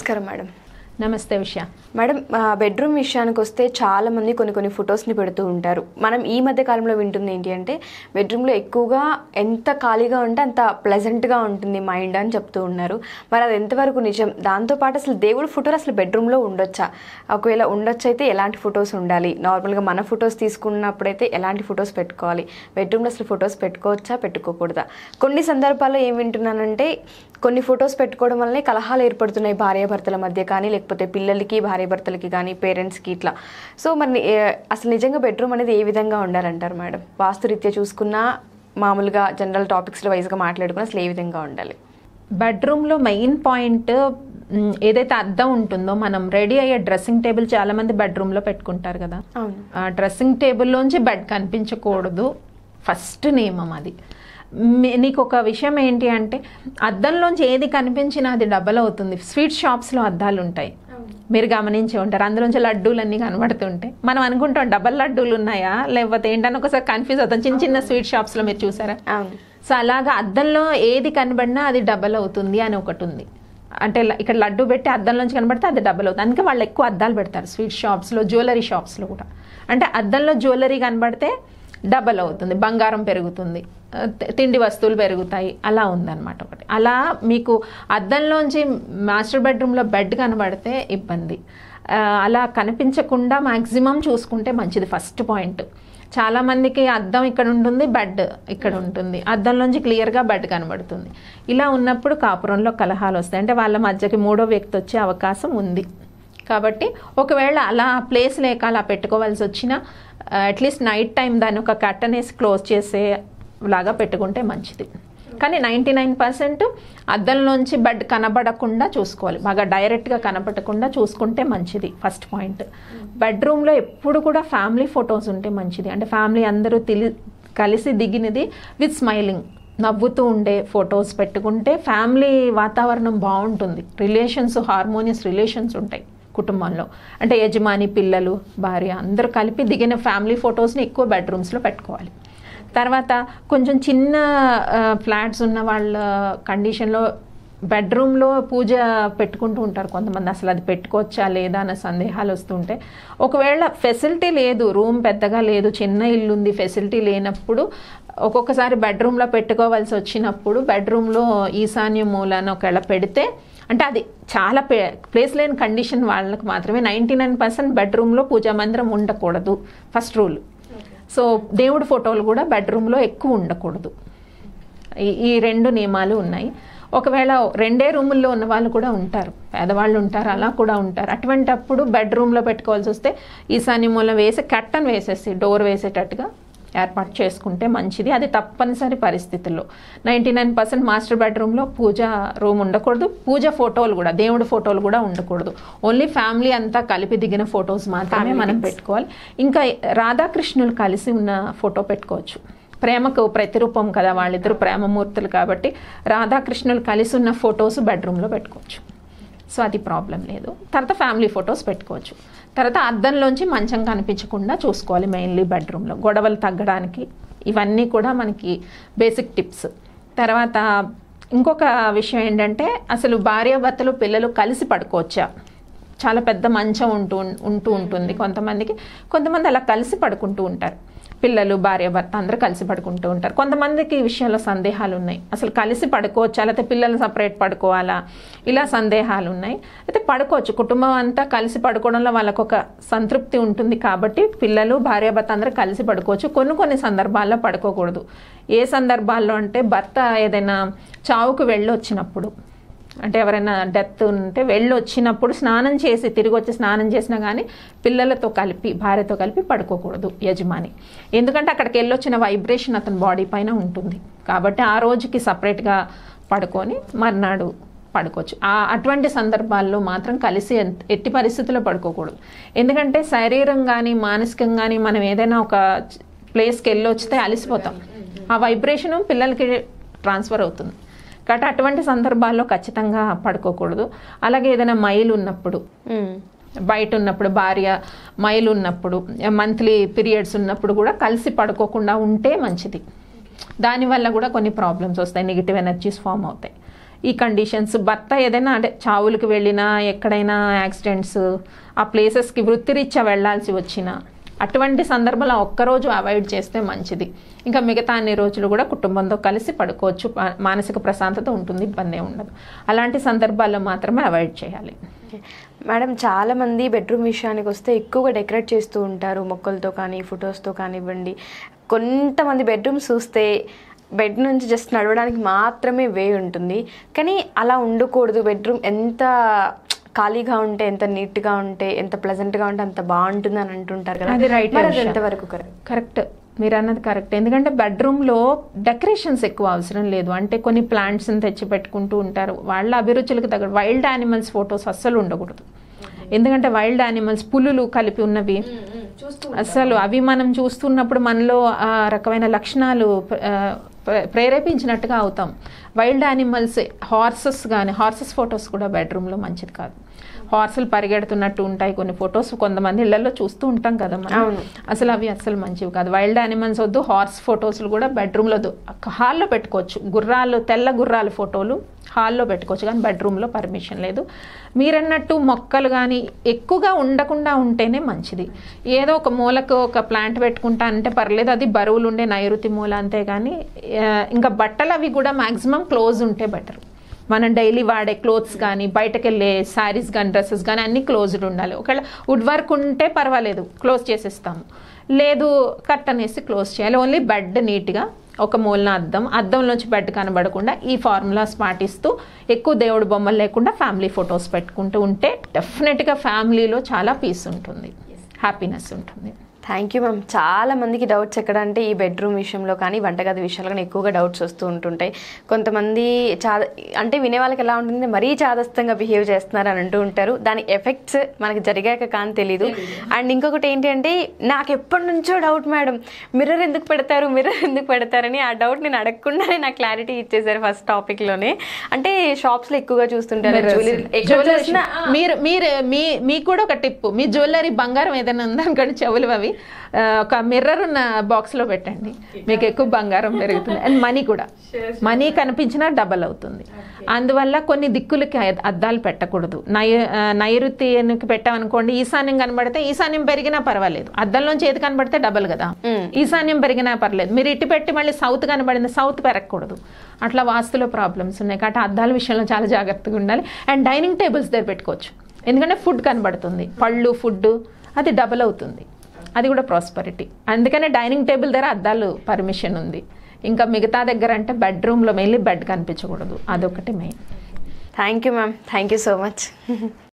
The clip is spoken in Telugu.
నమస్కారం మేడం నమస్తే ఉష మేడం బెడ్రూమ్ విషయానికి వస్తే చాలా మంది కొన్ని కొన్ని ఫొటోస్ని పెడుతూ ఉంటారు మనం ఈ మధ్య కాలంలో వింటుంది ఏంటి అంటే బెడ్రూమ్లో ఎక్కువగా ఎంత ఖాళీగా ఉంటే అంత ప్లెజెంట్గా ఉంటుంది మైండ్ అని చెప్తూ ఉన్నారు మరి అది ఎంతవరకు నిజం దాంతోపాటు అసలు దేవుడి ఫోటోలు అసలు బెడ్రూమ్లో ఉండొచ్చా ఒకవేళ ఉండొచ్చు అయితే ఎలాంటి ఫొటోస్ ఉండాలి నార్మల్గా మన ఫొటోస్ తీసుకున్నప్పుడైతే ఎలాంటి ఫొటోస్ పెట్టుకోవాలి బెడ్రూమ్లో అసలు ఫొటోస్ పెట్టుకోవచ్చా పెట్టుకోకూడదా కొన్ని సందర్భాల్లో ఏం వింటున్నానంటే కొన్ని ఫొటోస్ పెట్టుకోవడం వల్లనే కలహాలు ఏర్పడుతున్నాయి భార్యాభర్తల మధ్య కానీ లేకపోతే పిల్లలకి భార్యాభర్తలకి కానీ పేరెంట్స్కి ఇట్లా సో మరి ఏ- అసలు నిజంగా బెడ్రూమ్ అనేది ఏ విధంగా ఉండాలంటారు మేడం వాస్తురీత్యా చూసుకున్నా మామూలుగా జనరల్ టాపిక్స్లో వైజ్గా మాట్లాడుకున్నా అసలు ఏ విధంగా ఉండాలి బెడ్రూమ్లో మెయిన్ పాయింట్ మ్, ఏదైతే అద్దం ఉంటుందో మనం రెడీ అయ్యే డ్రెస్సింగ్ టేబుల్ చాలా మంది బెడ్రూమ్లో పెట్టుకుంటారు కదా అవును ఆ డ్రెస్సింగ్ టేబుల్లోంచి బెడ్ కనిపించకూడదు ఫస్ట్ నియమం అది మీ- నీకు ఒక విషయం ఏంటి అంటే అద్దంలోంచి ఏది కనిపించినా అది డబల్ అవుతుంది స్వీట్ షాప్స్లో అద్దాలు ఉంటాయి మీరు గమనించే ఉంటారు అందులోంచి లడ్డూలన్నీ కనబడుతుంటాయి మనం అనుకుంటాం డబల్ లడ్డూలు ఉన్నాయా లేకపోతే ఏంటని ఒకసారి కన్ఫ్యూజ్ అవుతాం చిన్న చిన్న స్వీట్ షాప్స్లో మీరు చూసారా అవును సో అలాగా అద్దంలో ఏది కనబడినా అది డబల్ అవుతుంది అని ఒకటి ఉంది అంటే ల- ఇక్కడ లడ్డు పెట్టి అద్దంలోంచి కనబడితే అది డబల్ అవుతుంది అందుకే వాళ్ళు ఎక్కువ అద్దాలు పెడతారు స్వీట్ షాప్స్లో జ్యువెలరీ షాప్స్లో కూడా అంటే అద్దంలో జ్యువెలరీ కనబడితే డబల్ అవుతుంది బంగారం పెరుగుతుంది ఆ, తి- తిండి వస్తువులు పెరుగుతాయి అలా ఉందన్నమాట ఒకటి అలా మీకు అద్దంలోంచి మాస్టర్ బెడ్రూమ్లో బెడ్ కనబడితే ఇబ్బంది ఆ, అలా కనిపించకుండా మ్యాక్సిమం చూసుకుంటే మంచిది ఫస్ట్ పాయింట్ చాలా మందికి అద్దం ఇక్కడ ఉంటుంది బెడ్ ఇక్కడ ఉంటుంది అద్దంలోంచి క్లియర్గా బెడ్ కనబడుతుంది ఇలా ఉన్నప్పుడు కాపురంలో కలహాలు వస్తాయి అంటే వాళ్ళ మధ్యకి మూడో వ్యక్తి వచ్చే అవకాశం ఉంది కాబట్టి ఒకవేళ అలా ప్లేస్ లేక అలా పెట్టుకోవాల్సి వచ్చినా అట్లీస్ట్ నైట్ టైం దాన్ని ఒక కట్టన్ వేసి క్లోజ్ చేసే లాగా పెట్టుకుంటే మంచిది కానీ నైంటీ నైన్ పర్సెంట్ అద్దంలోంచి బెడ్ కనబడకుండా చూసుకోవాలి బాగా డైరెక్ట్గా కనబడకుండా చూసుకుంటే మంచిది ఫస్ట్ పాయింట్ బెడ్రూమ్లో ఎప్పుడు కూడా ఫ్యామిలీ ఫొటోస్ ఉంటే మంచిది అంటే ఫ్యామిలీ అందరూ తిలి కలిసి దిగినది విత్ స్మైలింగ్ నవ్వుతూ ఉండే ఫొటోస్ పెట్టుకుంటే ఫ్యామిలీ వాతావరణం బాగుంటుంది రిలేషన్స్ హార్మోనియస్ రిలేషన్స్ ఉంటాయి కుటుంబంలో అంటే యజమాని పిల్లలు భార్య అందరూ కలిపి దిగిన ఫ్యామిలీ ఫొటోస్ని ఎక్కువ బెడ్రూమ్స్లో పెట్టుకోవాలి తర్వాత కొంచెం చిన్న ఫ్లాట్స్ ఉన్న వాళ్ళ కండిషన్లో బెడ్రూమ్లో పూజ పెట్టుకుంటూ ఉంటారు కొంతమంది అసలు అది పెట్టుకోవచ్చా లేదా అన్న సందేహాలు వస్తుంటే ఒకవేళ ఫెసిలిటీ లేదు రూమ్ పెద్దగా లేదు చిన్న ఇల్లు ఉంది ఫెసిలిటీ లేనప్పుడు ఒక్కొక్కసారి బెడ్రూమ్లో పెట్టుకోవాల్సి వచ్చినప్పుడు బెడ్రూమ్లో ఈశాన్య మూలాన ఒకవేళ పెడితే అంటే అది చాలా ప్లేస్ లేని కండిషన్ వాళ్ళకి మాత్రమే నైంటీ నైన్ పర్సెంట్ బెడ్రూమ్లో పూజా మందిరం ఉండకూడదు ఫస్ట్ రూల్ సో దేవుడి ఫోటోలు కూడా బెడ్రూమ్లో ఎక్కువ ఉండకూడదు ఈ- ఈ రెండు నియమాలు ఉన్నాయి ఒకవేళ రెండే రూముల్లో ఉన్న వాళ్ళు కూడా ఉంటారు పేదవాళ్ళు ఉంటారు అలా కూడా ఉంటారు అటువంటప్పుడు బెడ్రూమ్లో పెట్టుకోవాల్సి వస్తే ఈశాన్య మూల వేసి కట్టన్ వేసేసి డోర్ వేసేటట్టుగా ఏర్పాటు చేసుకుంటే మంచిది అది తప్పనిసరి పరిస్థితుల్లో నైంటీ నైన్ పర్సెంట్ మాస్టర్ బెడ్రూమ్లో పూజ రూమ్ ఉండకూడదు పూజ ఫోటోలు కూడా దేవుడి ఫోటోలు కూడా ఉండకూడదు ఓన్లీ ఫ్యామిలీ అంతా కలిపి దిగిన ఫొటోస్ మాత్రమే మనం పెట్టుకోవాలి ఇంకా రాధాకృష్ణులు కలిసి ఉన్న ఫోటో పెట్టుకోవచ్చు ప్రేమకు ప్రతిరూపం కదా వాళ్ళిద్దరు ప్రేమమూర్తులు కాబట్టి రాధాకృష్ణులు కలిసి ఉన్న ఫొటోస్ బెడ్రూమ్లో పెట్టుకోవచ్చు సో అది ప్రాబ్లం లేదు తర్వాత ఫ్యామిలీ ఫొటోస్ పెట్టుకోవచ్చు తర్వాత అద్దంలోంచి మంచం కనిపించకుండా చూసుకోవాలి మెయిన్లీ బెడ్రూమ్లో గొడవలు తగ్గడానికి ఇవన్నీ కూడా మనకి బేసిక్ టిప్స్ తర్వాత ఇంకొక విషయం ఏంటంటే అసలు భార్యాభర్తలు పిల్లలు కలిసి పడుకోవచ్చా చాలా పెద్ద మంచం ఉంటూ ఉంటూ ఉంటుంది కొంతమందికి కొంతమంది అలా కలిసి పడుకుంటూ ఉంటారు పిల్లలు భార్య భర్త అందరూ కలిసి పడుకుంటూ ఉంటారు కొంతమందికి ఈ విషయంలో సందేహాలు ఉన్నాయి అసలు కలిసి పడుకోవచ్చా లేకపోతే పిల్లలు సపరేట్ పడుకోవాలా ఇలా సందేహాలు ఉన్నాయి అయితే పడుకోవచ్చు కుటుంబం అంతా కలిసి పడుకోవడంలో వాళ్ళకు ఒక సంతృప్తి ఉంటుంది కాబట్టి పిల్లలు భార్యాభర్త అందరూ కలిసి పడుకోవచ్చు కొన్ని కొన్ని సందర్భాల్లో పడుకోకూడదు ఏ సందర్భాల్లో అంటే భర్త ఏదైనా చావుకు వెళ్ళి వచ్చినప్పుడు అంటే ఎవరైనా డెత్ ఉంటే వెళ్ళి వచ్చినప్పుడు స్నానం చేసి తిరిగి వచ్చి స్నానం చేసినా కానీ పిల్లలతో కలిపి భార్యతో కలిపి పడుకోకూడదు యజమాని ఎందుకంటే అక్కడికి వెళ్ళొచ్చిన వైబ్రేషన్ అతని బాడీ పైన ఉంటుంది కాబట్టి ఆ రోజుకి సపరేట్గా పడుకొని మర్నాడు పడుకోవచ్చు ఆ అటువంటి సందర్భాల్లో మాత్రం కలిసి ఎన్- ఎట్టి పరిస్థితుల్లో పడుకోకూడదు ఎందుకంటే శరీరం కానీ మానసికంగా కానీ మనం ఏదైనా ఒక ప్లేస్కి వెళ్ళి వచ్చితే అలసిపోతాం ఆ వైబ్రేషను పిల్లలకి ట్రాన్స్ఫర్ అవుతుంది కాబట్టి అటువంటి సందర్భాల్లో ఖచ్చితంగా పడుకోకూడదు అలాగే ఏదైనా మైలు ఉన్నప్పుడు మ్మ్. బయట ఉన్నప్పుడు భార్య మైలు ఉన్నప్పుడు మంత్లీ పీరియడ్స్ ఉన్నప్పుడు కూడా కలిసి పడుకోకుండా ఉంటే మంచిది దానివల్ల కూడా కొన్ని ప్రాబ్లమ్స్ వస్తాయి నెగిటివ్ ఎనర్జీస్ ఫామ్ అవుతాయి ఈ కండిషన్స్ భర్త ఏదైనా అంటే చావులకు వెళ్ళినా ఎక్కడైనా యాక్సిడెంట్స్ ఆ ప్లేసెస్కి వృత్తిరీత్యా వెళ్ళాల్సి వచ్చినా అటువంటి సందర్భంలో ఒక్కరోజు అవాయిడ్ చేస్తే మంచిది ఇంకా మిగతా అన్ని రోజులు కూడా కుటుంబంతో కలిసి పడుకోవచ్చు మా- మానసిక ప్రశాంతత ఉంటుంది ఇబ్బంది ఏం ఉండదు అలాంటి సందర్భాల్లో మాత్రమే అవాయిడ్ చేయాలి మేడం చాలా మంది బెడ్రూమ్ విషయానికి వస్తే ఎక్కువగా డెకరేట్ చేస్తూ ఉంటారు మొక్కలతో కానీ ఫొటోస్తో కానివ్వండి కొంతమంది బెడ్రూమ్స్ చూస్తే బెడ్ నుంచి జస్ట్ నడవడానికి మాత్రమే వే ఉంటుంది కానీ అలా ఉండకూడదు బెడ్రూమ్ ఎంత ఖాళీగా ఉంటే ఎంత నీట్గా ఉంటే ఎంత ప్లెజెంట్గా ఉంటే అంత బాగుంటుంది అని అంటుంటారు కదా అది right మరి అది విషయం. ఎంతవరకు కరెక్ట్ కరెక్ట్ మీరు అన్నది కరెక్ట్ ఎందుకంటే బెడ్రూమ్లో డెకరేషన్స్ ఎక్కువ అవసరం లేదు అంటే కొన్ని ప్లాంట్స్ని తెచ్చి పెట్టుకుంటూ ఉంటారు వాళ్ళ అభిరుచులకు తగ్గ వైల్డ్ యానిమల్స్ ఫొటోస్ అస్సలు ఉండకూడదు ఎందుకంటే వైల్డ్ యానిమల్స్ పులులు కలిపి ఉన్నవి అసలు అవి మనం చూస్తున్నప్పుడు మనలో ఆ రకమైన లక్షణాలు ఆ, ప్ర- ప్రేరేపించినట్టుగా అవుతాం వైల్డ్ యానిమల్స్ హార్సెస్ కానీ హార్సెస్ ఫొటోస్ కూడా బెడ్రూమ్లో మంచిది కాదు హార్సులు పరిగెడుతున్నట్టు ఉంటాయి కొన్ని ఫొటోస్ కొంతమంది ఇళ్లలో చూస్తూ ఉంటాం కదా మనం అవును. అసలు అవి అసలు మంచివి కాదు వైల్డ్ యానిమల్స్ వద్దు హార్స్ ఫొటోస్లు కూడా బెడ్రూమ్లో హాల్లో పెట్టుకోవచ్చు గుర్రాలు తెల్ల గుర్రాల ఫోటోలు హాల్లో పెట్టుకోవచ్చు కానీ బెడ్రూమ్లో పర్మిషన్ లేదు మీరన్నట్టు మొక్కలు కానీ ఎక్కువగా ఉండకుండా ఉంటేనే మంచిది ఏదో ఒక మూలకు ఒక ప్లాంట్ పెట్టుకుంటా అంటే పర్లేదు అది బరువులు ఉండే నైరుతి మూల అంతే కానీ ఆ, ఇంకా బట్టలు అవి కూడా మాక్సిమం క్లోజ్ ఉంటే బెటర్ మనం డైలీ వాడే క్లోత్స్ కానీ బయటకు వెళ్ళే శారీస్ కానీ డ్రెస్సెస్ కానీ అన్నీ క్లోజ్డ్ ఉండాలి ఒకవేళ వుడ్ వర్క్ ఉంటే పర్వాలేదు క్లోజ్ చేసేస్తాము లేదు కట్టన్ వేసి క్లోజ్ చేయాలి ఓన్లీ బెడ్ నీట్గా ఒక మూలన అద్దం అద్దంలోంచి బెడ్ కనబడకుండా ఈ ఫార్ములాస్ పాటిస్తూ ఎక్కువ దేవుడు బొమ్మలు లేకుండా ఫ్యామిలీ ఫొటోస్ పెట్టుకుంటూ ఉంటే డెఫినెట్గా ఫ్యామిలీలో చాలా పీస్ ఉంటుంది హ్యాపీనెస్ ఉంటుంది థ్యాంక్ యూ మ్యామ్ చాలా మందికి డౌట్స్ ఎక్కడ అంటే ఈ బెడ్రూమ్ విషయంలో కానీ వంటగది విషయంలో కానీ ఎక్కువగా డౌట్స్ వస్తూ ఉంటుంటాయి కొంతమంది చా అంటే వినే వాళ్ళకి ఎలా ఉంటుంది మరీ చాదస్తంగా బిహేవ్ చేస్తున్నారు అని అంటూ ఉంటారు దాని ఎఫెక్ట్స్ మనకి జరిగాక కానీ తెలీదు అండ్ ఇంకొకటి ఏంటి అంటే నాకు ఎప్పటి నుంచో డౌట్ మేడం మిర్రర్ ఎందుకు పెడతారు మిర్రర్ ఎందుకు పెడతారని ఆ డౌట్ నేను అడగకుండానే నాకు క్లారిటీ ఇచ్చేసారు ఫస్ట్ టాపిక్లోనే అంటే షాప్స్లో ఎక్కువగా చూస్తుంటారు జ్యువెలరీ ఎక్కువ జ్యువెలరీ చూసినా మీరు మీరు మీ మీకు కూడా ఒక టిప్ మీ జ్యువెలరీ బంగారం ఏదైనా ఉందనుకోండి చెవులు అవి ఆ, ఒక మిర్రర్ ఉన్న బాక్స్ లో పెట్టండి మీకు ఎక్కువ బంగారం పెరుగుతుంది అండ్ మనీ కూడా మనీ కనిపించినా డబల్ అవుతుంది అందువల్ల కొన్ని దిక్కులకి అద్- అద్దాలు పెట్టకూడదు నై ఆ, నైరుతికి పెట్టామనుకోండి ఈశాన్యం కనబడితే ఈశాన్యం పెరిగినా పర్వాలేదు అద్దంలోంచి ఏది కనబడితే డబల్ కదా ఈశాన్యం పెరిగినా పర్లేదు మీరు ఇటు పెట్టి మళ్ళీ సౌత్ కనబడింది సౌత్ పెరగకూడదు అట్లా వాస్తులో ప్రాబ్లమ్స్ ఉన్నాయి కాబట్టి అద్దాల విషయంలో చాలా జాగ్రత్తగా ఉండాలి అండ్ డైనింగ్ టేబుల్స్ దగ్గర పెట్టుకోవచ్చు ఎందుకంటే ఫుడ్ కనబడుతుంది పళ్ళు ఫుడ్ అది డబుల్ అవుతుంది అది కూడా ప్రాస్పరిటీ అందుకనే డైనింగ్ టేబుల్ దగ్గర అద్దాలు పర్మిషన్ ఉంది ఇంకా మిగతా దగ్గర అంటే బెడ్రూమ్లో మెయిన్లీ బెడ్ కనిపించకూడదు అదొకటి main thank you ma'am thank you so much